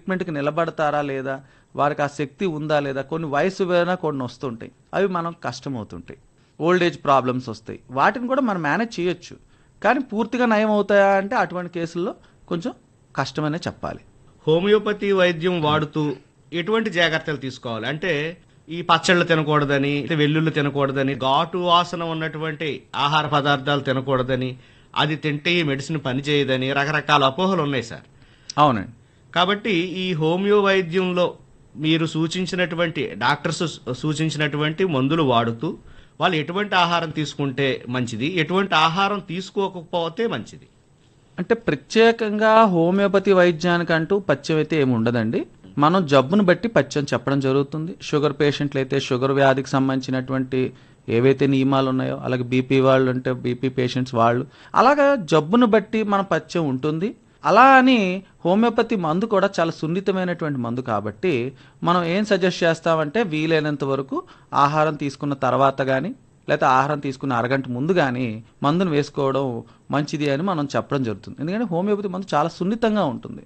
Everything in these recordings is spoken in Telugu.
ట్రీట్మెంట్కి నిలబడతారా లేదా వారికి ఆ శక్తి ఉందా లేదా కొన్ని వయసు వేనా కొన్ని వస్తుంటాయి అవి మనం కష్టమవుతుంటాయి ఓల్డ్ ఏజ్ ప్రాబ్లమ్స్ వస్తాయి వాటిని కూడా మనం మేనేజ్ చేయొచ్చు కానీ పూర్తిగా నయం అవుతాయా అంటే అటువంటి కేసుల్లో కొంచెం కష్టమనే చెప్పాలి హోమియోపతి వైద్యం వాడుతూ ఎటువంటి జాగ్రత్తలు తీసుకోవాలి అంటే ఈ పచ్చళ్ళు తినకూడదని వెల్లుల్లి తినకూడదని ఘాటు వాసన ఉన్నటువంటి ఆహార పదార్థాలు తినకూడదని అది తింటే ఈ మెడిసిన్ పనిచేయదని రకరకాల అపోహలు ఉన్నాయి సార్ అవునండి కాబట్టి ఈ హోమియో వైద్యంలో మీరు సూచించినటువంటి డాక్టర్స్ సూచించినటువంటి మందులు వాడుతూ వాళ్ళు ఎటువంటి ఆహారం తీసుకుంటే మంచిది ఎటువంటి ఆహారం తీసుకోకపోతే మంచిది అంటే ప్రత్యేకంగా హోమియోపతి వైద్యానికంటూ పథ్యం అయితే ఏమి ఉండదండి మనం జబ్బును బట్టి పథ్యం చెప్పడం జరుగుతుంది షుగర్ పేషెంట్లు అయితే షుగర్ వ్యాధికి సంబంధించినటువంటి ఏవైతే నియమాలు ఉన్నాయో అలాగే బీపీ వాళ్ళు అంటే బీపీ పేషెంట్స్ వాళ్ళు అలాగా జబ్బును బట్టి మన పథ్యం ఉంటుంది అలా అని హోమియోపతి మందు కూడా చాలా సున్నితమైనటువంటి మందు కాబట్టి మనం ఏం సజెస్ట్ చేస్తామంటే వీలైనంత వరకు ఆహారం తీసుకున్న తర్వాత కానీ లేకపోతే ఆహారం తీసుకున్న అరగంట ముందు కానీ మందును వేసుకోవడం మంచిది అని మనం చెప్పడం జరుగుతుంది ఎందుకంటే హోమియోపతి మందు చాలా సున్నితంగా ఉంటుంది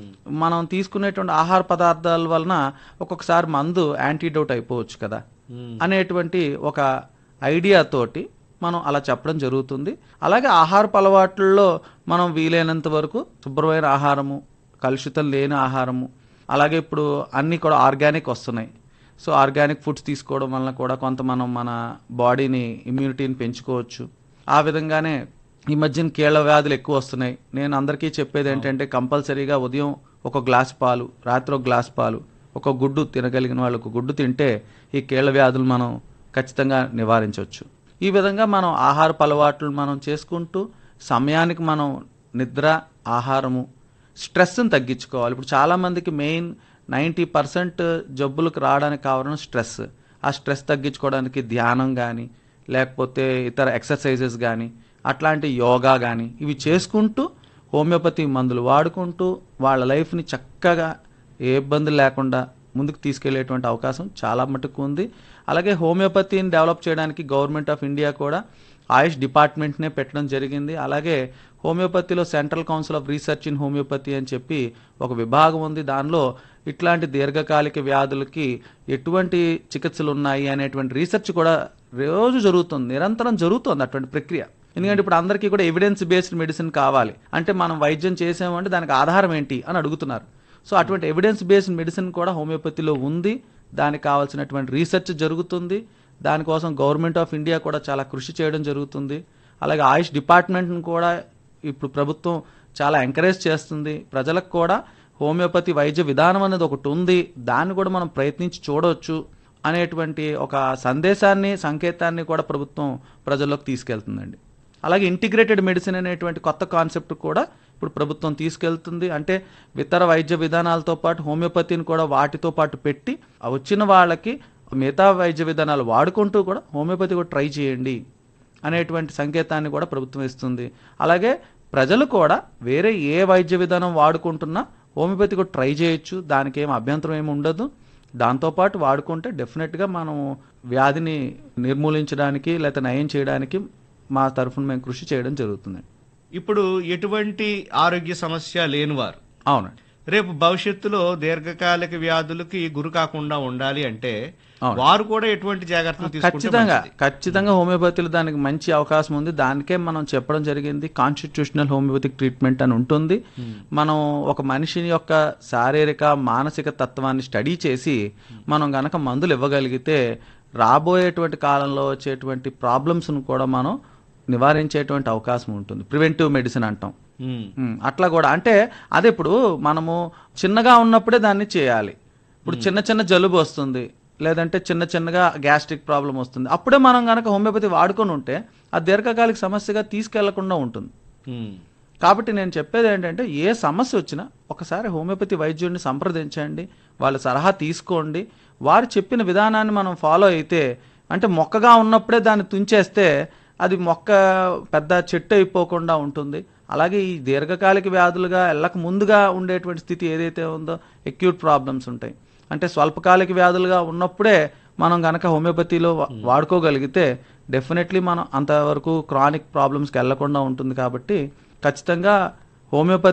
మనం తీసుకునేటువంటి ఆహార పదార్థాల వలన ఒక్కొక్కసారి మందు యాంటీడోట్ అయిపోవచ్చు కదా అనేటువంటి ఒక ఐడియా తోటి మనం అలా చెప్పడం జరుగుతుంది అలాగే ఆహారపు అలవాట్లలో మనం వీలైనంత వరకు శుభ్రమైన ఆహారము కలుషితం లేని ఆహారము అలాగే ఇప్పుడు అన్నీ కూడా ఆర్గానిక్ వస్తున్నాయి సో ఆర్గానిక్ ఫుడ్స్ తీసుకోవడం వలన కూడా కొంత మనం మన బాడీని ఇమ్యూనిటీని పెంచుకోవచ్చు ఆ విధంగానే ఈ మధ్యన కీళ్ళ వ్యాధులు ఎక్కువ వస్తున్నాయి నేను అందరికీ చెప్పేది ఏంటంటే కంపల్సరీగా ఉదయం ఒక గ్లాస్ పాలు రాత్రి ఒక గ్లాస్ పాలు ఒక గుడ్డు తినగలిగిన వాళ్ళు ఒక గుడ్డు తింటే ఈ కీళ్ళ వ్యాధులు మనం ఖచ్చితంగా నివారించవచ్చు ఈ విధంగా మనం ఆహారపు అలవాట్లు మనం చేసుకుంటూ సమయానికి మనం నిద్ర ఆహారము స్ట్రెస్ని తగ్గించుకోవాలి ఇప్పుడు చాలామందికి మెయిన్ నైంటీ పర్సెంట్ జబ్బులకు రావడానికి కారణం స్ట్రెస్ ఆ స్ట్రెస్ తగ్గించుకోవడానికి ధ్యానం కానీ లేకపోతే ఇతర ఎక్సర్సైజెస్ కానీ అట్లాంటి యోగా కానీ ఇవి చేసుకుంటూ హోమియోపతి మందులు వాడుకుంటూ వాళ్ళ లైఫ్ని చక్కగా ఏ ఇబ్బంది లేకుండా ముందుకు తీసుకెళ్లేటువంటి అవకాశం చాలా మటుకు ఉంది అలాగే హోమియోపతిని డెవలప్ చేయడానికి గవర్నమెంట్ ఆఫ్ ఇండియా కూడా ఆయుష్ డిపార్ట్మెంట్నే పెట్టడం జరిగింది అలాగే హోమియోపతిలో Central Council of Research in Homeopathy అని చెప్పి ఒక విభాగం ఉంది దానిలో ఇట్లాంటి దీర్ఘకాలిక వ్యాధులకి ఎటువంటి చికిత్సలు ఉన్నాయి అనేటువంటి రీసెర్చ్ కూడా రోజు జరుగుతుంది నిరంతరం జరుగుతుంది అటువంటి ప్రక్రియ ఎందుకంటే ఇప్పుడు అందరికీ కూడా ఎవిడెన్స్ బేస్డ్ మెడిసిన్ కావాలి అంటే మనం వైద్యం చేసామంటే దానికి ఆధారం ఏంటి అని అడుగుతున్నారు సో అటువంటి ఎవిడెన్స్ బేస్డ్ మెడిసిన్ కూడా హోమియోపతిలో ఉంది దానికి కావాల్సినటువంటి రీసెర్చ్ జరుగుతుంది దానికోసం గవర్నమెంట్ ఆఫ్ ఇండియా కూడా చాలా కృషి చేయడం జరుగుతుంది అలాగే ఆయుష్ డిపార్ట్మెంట్ను కూడా ఇప్పుడు ప్రభుత్వం చాలా ఎంకరేజ్ చేస్తుంది ప్రజలకు కూడా హోమియోపతి వైద్య విధానం అనేది ఒకటి ఉంది దాన్ని కూడా మనం ప్రయత్నించి చూడవచ్చు అనేటువంటి ఒక సందేశాన్ని సంకేతాన్ని కూడా ప్రభుత్వం ప్రజల్లోకి తీసుకెళ్తుందండి అలాగే ఇంటిగ్రేటెడ్ మెడిసిన్ అనేటువంటి కొత్త కాన్సెప్ట్ కూడా ఇప్పుడు ప్రభుత్వం తీసుకెళ్తుంది అంటే ఇతర వైద్య విధానాలతో పాటు హోమియోపతిని కూడా వాటితో పాటు పెట్టి ఆ వచ్చిన వాళ్ళకి మిగతా వైద్య విధానాలు వాడుకుంటూ కూడా హోమియోపతి కూడా ట్రై చేయండి అనేటువంటి సంకేతాన్ని కూడా ప్రభుత్వం ఇస్తుంది అలాగే ప్రజలు కూడా వేరే ఏ వైద్య విధానం వాడుకుంటున్నా హోమియోపతి కూడా ట్రై చేయొచ్చు దానికి ఏం అభ్యంతరం ఏమి ఉండదు దాంతోపాటు వాడుకుంటే డెఫినెట్గా మనం వ్యాధిని నిర్మూలించడానికి లేకపోతే నయం చేయడానికి మా తరఫున మేము కృషి చేయడం జరుగుతుంది ఇప్పుడు ఎటువంటి ఆరోగ్య సమస్య లేనివారు అవునండి రేపు భవిష్యత్తులో దీర్ఘకాలిక వ్యాధులకి గురి కాకుండా ఉండాలి అంటే అవును. వారు కూడా ఎటువంటి జాగ్రత్తలు తీసుకుంటే ఖచ్చితంగా మంచిది? ఖచ్చితంగా హోమియోపతిలో దానికి మంచి అవకాశం ఉంది దానికే మనం చెప్పడం జరిగింది కాన్స్టిట్యూషనల్ హోమియోపతిక్ ట్రీట్మెంట్ అని ఉంటుంది మనం ఒక మనిషి యొక్క శారీరక మానసిక తత్వాన్ని స్టడీ చేసి మనం గనక మందులు ఇవ్వగలిగితే రాబోయేటువంటి కాలంలో వచ్చేటువంటి ప్రాబ్లమ్స్ను కూడా మనం నివారించేటువంటి అవకాశం ఉంటుంది ప్రివెంటివ్ మెడిసిన్ అంటాం ఉమ్. ఉమ్, అట్లా కూడా అంటే అదే ఇప్పుడు మనము చిన్నగా ఉన్నప్పుడే దాన్ని చేయాలి ఇప్పుడు చిన్న చిన్న జలుబు వస్తుంది లేదంటే చిన్న చిన్నగా గ్యాస్ట్రిక్ ప్రాబ్లం వస్తుంది అప్పుడే మనం కనుక హోమియోపతి వాడుకొని ఉంటే ఆ దీర్ఘకాలిక సమస్యగా తీసుకెళ్లకుండా ఉంటుంది ఉమ్. కాబట్టి నేను చెప్పేది ఏంటంటే ఏ సమస్య వచ్చినా ఒకసారి హోమియోపతి వైద్యుడిని సంప్రదించండి వాళ్ళ సలహా తీసుకోండి వారు చెప్పిన విధానాన్ని మనం ఫాలో అయితే అంటే మొక్కగా ఉన్నప్పుడే దాన్ని తుంచేస్తే అది మొక్క పెద్ద చెట్టు అయిపోకుండా ఉంటుంది అలాగే ఈ దీర్ఘకాలిక వ్యాధులుగా వెళ్ళక ముందుగా ఉండేటువంటి స్థితి ఏదైతే ఉందో ఎక్యూట్ ప్రాబ్లమ్స్ ఉంటాయి అంటే స్వల్పకాలిక వ్యాధులుగా ఉన్నప్పుడే మనం గనక హోమియోపతిలో వా- వాడుకోగలిగితే డెఫినెట్లీ మనం అంతవరకు క్రానిక్ ప్రాబ్లమ్స్కి వెళ్లకుండా ఉంటుంది కాబట్టి ఖచ్చితంగా హోమియోపతి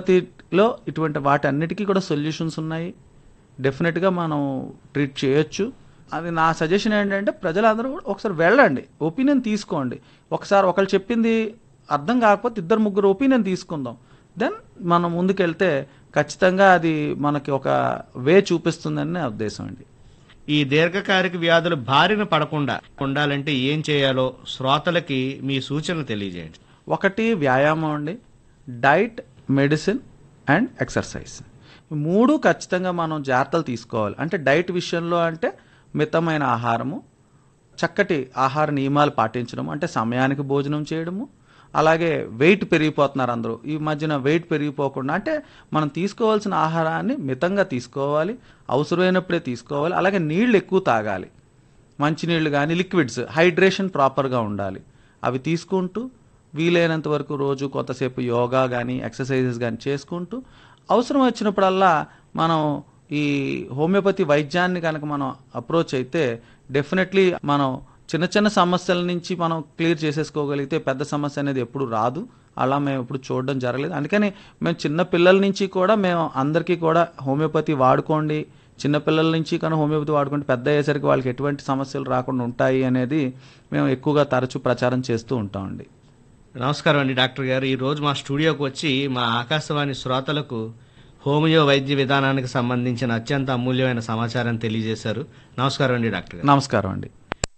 లో ఇటువంటి వాటి అన్నిటికీ కూడా సొల్యూషన్స్ ఉన్నాయి డెఫినెట్గా మనం ట్రీట్ చేయొచ్చు అది నా సజెషన్ ఏంటంటే ప్రజలందరూ కూడా ఒకసారి వెళ్ళండి ఒపీనియన్ తీసుకోండి ఒకసారి ఒకళ్ళు చెప్పింది అర్థం కాకపోతే ఇద్దరు ముగ్గురు ఒపీనియన్ తీసుకుందాం దెన్ మనం ముందుకెళ్తే ఖచ్చితంగా అది మనకి ఒక వే చూపిస్తుందని నా ఉద్దేశం అండి ఈ దీర్ఘకాలిక వ్యాధులు బారిన పడకుండా ఉండాలంటే ఏం చేయాలో శ్రోతలకి మీ సూచనలు తెలియజేయండి ఒకటి వ్యాయామం అండి డైట్ మెడిసిన్ అండ్ ఎక్సర్సైజ్ ఈ మూడు ఖచ్చితంగా మనం జాగ్రత్తలు తీసుకోవాలి అంటే డైట్ విషయంలో అంటే మితమైన ఆహారము చక్కటి ఆహార నియమాలు పాటించడం అంటే సమయానికి భోజనం చేయడము అలాగే వెయిట్ పెరిగిపోతున్నారు అందరూ ఈ మధ్యన వెయిట్ పెరిగిపోకుండా అంటే మనం తీసుకోవాల్సిన ఆహారాన్ని మితంగా తీసుకోవాలి అవసరమైనప్పుడే తీసుకోవాలి అలాగే నీళ్ళు ఎక్కువ తాగాలి మంచినీళ్ళు కానీ లిక్విడ్స్ హైడ్రేషన్ ప్రాపర్గా ఉండాలి అవి తీసుకుంటూ వీలైనంత వరకు రోజు కొంతసేపు యోగా కానీ ఎక్సర్సైజెస్ కానీ చేసుకుంటూ అవసరం వచ్చినప్పుడల్లా మనం ఈ హోమియోపతి వైద్యాన్ని కనుక మనం అప్రోచ్ అయితే డెఫినెట్లీ మనం చిన్న చిన్న సమస్యల నుంచి మనం క్లియర్ చేసేసుకోగలిగితే పెద్ద సమస్య అనేది ఎప్పుడు రాదు అలా మేము ఎప్పుడు చూడడం జరగలేదు అందుకని మేము చిన్న పిల్లల నుంచి కూడా మేము అందరికీ కూడా హోమియోపతి వాడుకోండి చిన్నపిల్లల నుంచి కానీ హోమియోపతి వాడుకుంటే పెద్ద అయ్యేసరికి వాళ్ళకి ఎటువంటి సమస్యలు రాకుండా ఉంటాయి అనేది మేము ఎక్కువగా తరచూ ప్రచారం చేస్తూ ఉంటామండి నమస్కారం అండి డాక్టర్ గారు ఈ రోజు మా స్టూడియోకి వచ్చి మా ఆకాశవాణి శ్రోతలకు హోమియో వైద్య విధానానికి సంబంధించిన అత్యంత అమూల్యమైన సమాచారం తెలియజేశారు నమస్కారం అండి డాక్టర్ గారు నమస్కారం అండి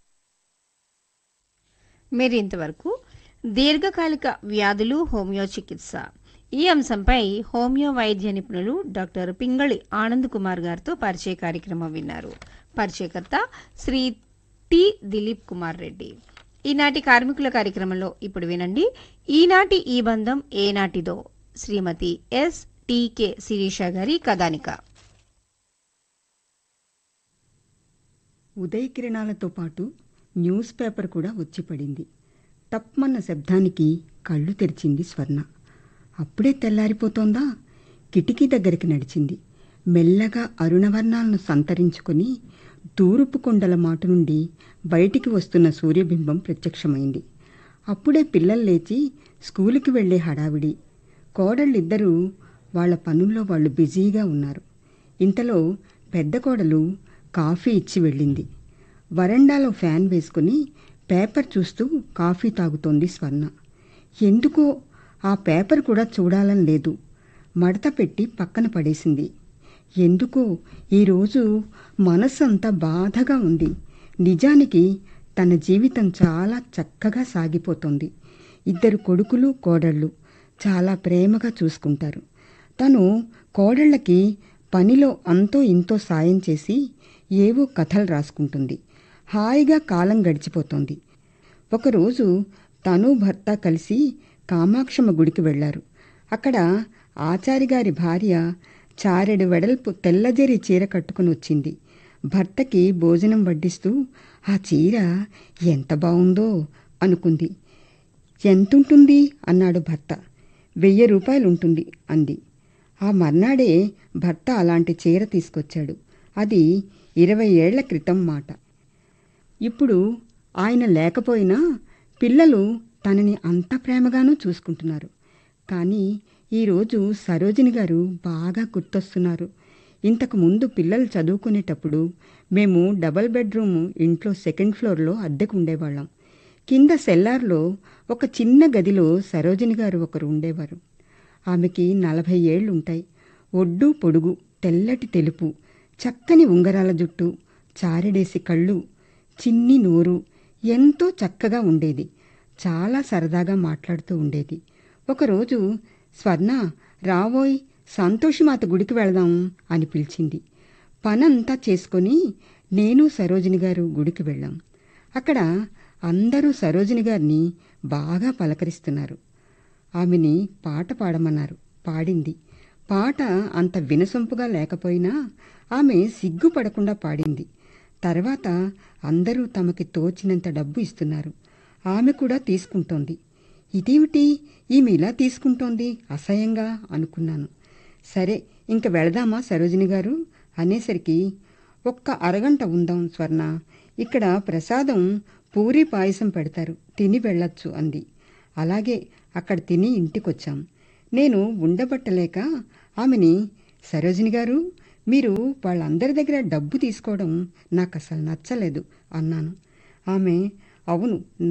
మీరు ఇంతవరకు దీర్ఘకాలిక వ్యాధులు హోమియో చికిత్స ఈ అంశంపై హోమియో వైద్య నిపుణులు డాక్టర్ పింగళి ఆనంద్ కుమార్ గారితో పరిచయ కార్యక్రమం విన్నారు పరిచయకర్త శ్రీ టి దిలీప్ కుమార్ రెడ్డి ఈనాటి కార్మికుల కార్యక్రమంలో ఇప్పుడు వినండి ఈనాటి ఈ బంధం ఏనాటిదో శ్రీమతి ఎస్ టీకే శిరీష గారి కథానిక ఉదయకిరణాలతో పాటు న్యూస్ పేపర్ కూడా వచ్చి పడింది టప్మన్న శబ్దానికి కళ్ళు తెరిచింది స్వర్ణ అప్పుడే తెల్లారిపోతోందా కిటికీ దగ్గరికి నడిచింది మెల్లగా అరుణవర్ణాలను సంతరించుకొని తూర్పు కొండల మాట నుండి బయటికి వస్తున్న సూర్యబింబం ప్రత్యక్షమైంది అప్పుడే పిల్లలు లేచి స్కూలుకి వెళ్లే హడావిడి కోడళ్ళిద్దరూ వాళ్ళ పనుల్లో వాళ్ళు బిజీగా ఉన్నారు ఇంతలో పెద్ద కోడలు కాఫీ ఇచ్చి వెళ్ళింది వరండాలో ఫ్యాన్ వేసుకుని పేపర్ చూస్తూ కాఫీ తాగుతోంది స్వర్ణ ఎందుకో ఆ పేపర్ కూడా చూడాలని లేదు మడత పెట్టి పక్కన పడేసింది ఎందుకో ఈరోజు మనస్సంతా బాధగా ఉంది నిజానికి తన జీవితం చాలా చక్కగా సాగిపోతోంది ఇద్దరు కొడుకులు కోడళ్ళు చాలా ప్రేమగా చూసుకుంటారు తను కోడళ్ళకి పనిలో అంతో ఇంతో సాయం చేసి ఏవో కథలు రాసుకుంటుంది హాయిగా కాలం గడిచిపోతోంది ఒకరోజు తను భర్త కలిసి కామాక్షమ్మ గుడికి వెళ్లారు అక్కడ ఆచారిగారి భార్య చారెడు వెడల్పు తెల్లజరి చీర కట్టుకుని వచ్చింది భర్తకి భోజనం వడ్డిస్తూ ఆ చీర ఎంత బావుందో అనుకుంది ఎంతుంటుంది అన్నాడు భర్త వెయ్యి రూపాయలు ఉంటుంది అంది ఆ మర్నాడే భర్త అలాంటి చీర తీసుకొచ్చాడు అది ఇరవై ఏళ్ల క్రితం మాట ఇప్పుడు ఆయన లేకపోయినా పిల్లలు తనని అంత ప్రేమగానూ చూసుకుంటున్నారు కానీ ఈరోజు సరోజిని గారు బాగా గుర్తొస్తున్నారు ఇంతకు ముందు పిల్లలు చదువుకునేటప్పుడు మేము డబల్ బెడ్రూమ్ ఇంట్లో సెకండ్ ఫ్లోర్లో అద్దెకు ఉండేవాళ్ళం కింద సెల్లార్లో ఒక చిన్న గదిలో సరోజిని గారు ఒకరు ఉండేవారు ఆమెకి నలభై ఏళ్ళు ఉంటాయి ఒడ్డు పొడుగు తెల్లటి తెలుపు చక్కని ఉంగరాల జుట్టు చారెడేసి కళ్ళు చిన్ని నోరు ఎంతో చక్కగా ఉండేది చాలా సరదాగా మాట్లాడుతూ ఉండేది ఒకరోజు స్వర్ణ రావోయ్ సంతోషిమాత గుడికి వెళదాం అని పిలిచింది పనంతా చేసుకొని నేను సరోజిని గారు గుడికి వెళ్ళాం అక్కడ అందరూ సరోజిని గారిని బాగా పలకరిస్తున్నారు ఆమెని పాట పాడమన్నారు పాడింది పాట అంత వినసొంపుగా లేకపోయినా ఆమె సిగ్గుపడకుండా పాడింది తర్వాత అందరూ తమకి తోచినంత డబ్బు ఇస్తున్నారు ఆమె కూడా తీసుకుంటోంది ఇదేమిటి ఈమె ఇలా తీసుకుంటోంది అసహ్యంగా అనుకున్నాను సరే ఇంక వెళదామా సరోజిని గారు అనేసరికి ఒక్క అరగంట ఉందాం స్వర్ణ ఇక్కడ ప్రసాదం పూరి పాయసం పెడతారు తిని వెళ్ళొచ్చు అంది అలాగే అక్కడ తిని ఇంటికొచ్చాం నేను ఉండబట్టలేక ఆమెని సరోజిని గారు మీరు వాళ్ళందరి దగ్గర డబ్బు తీసుకోవడం నాకు అసలు నచ్చలేదు అన్నాను ఆమె అవును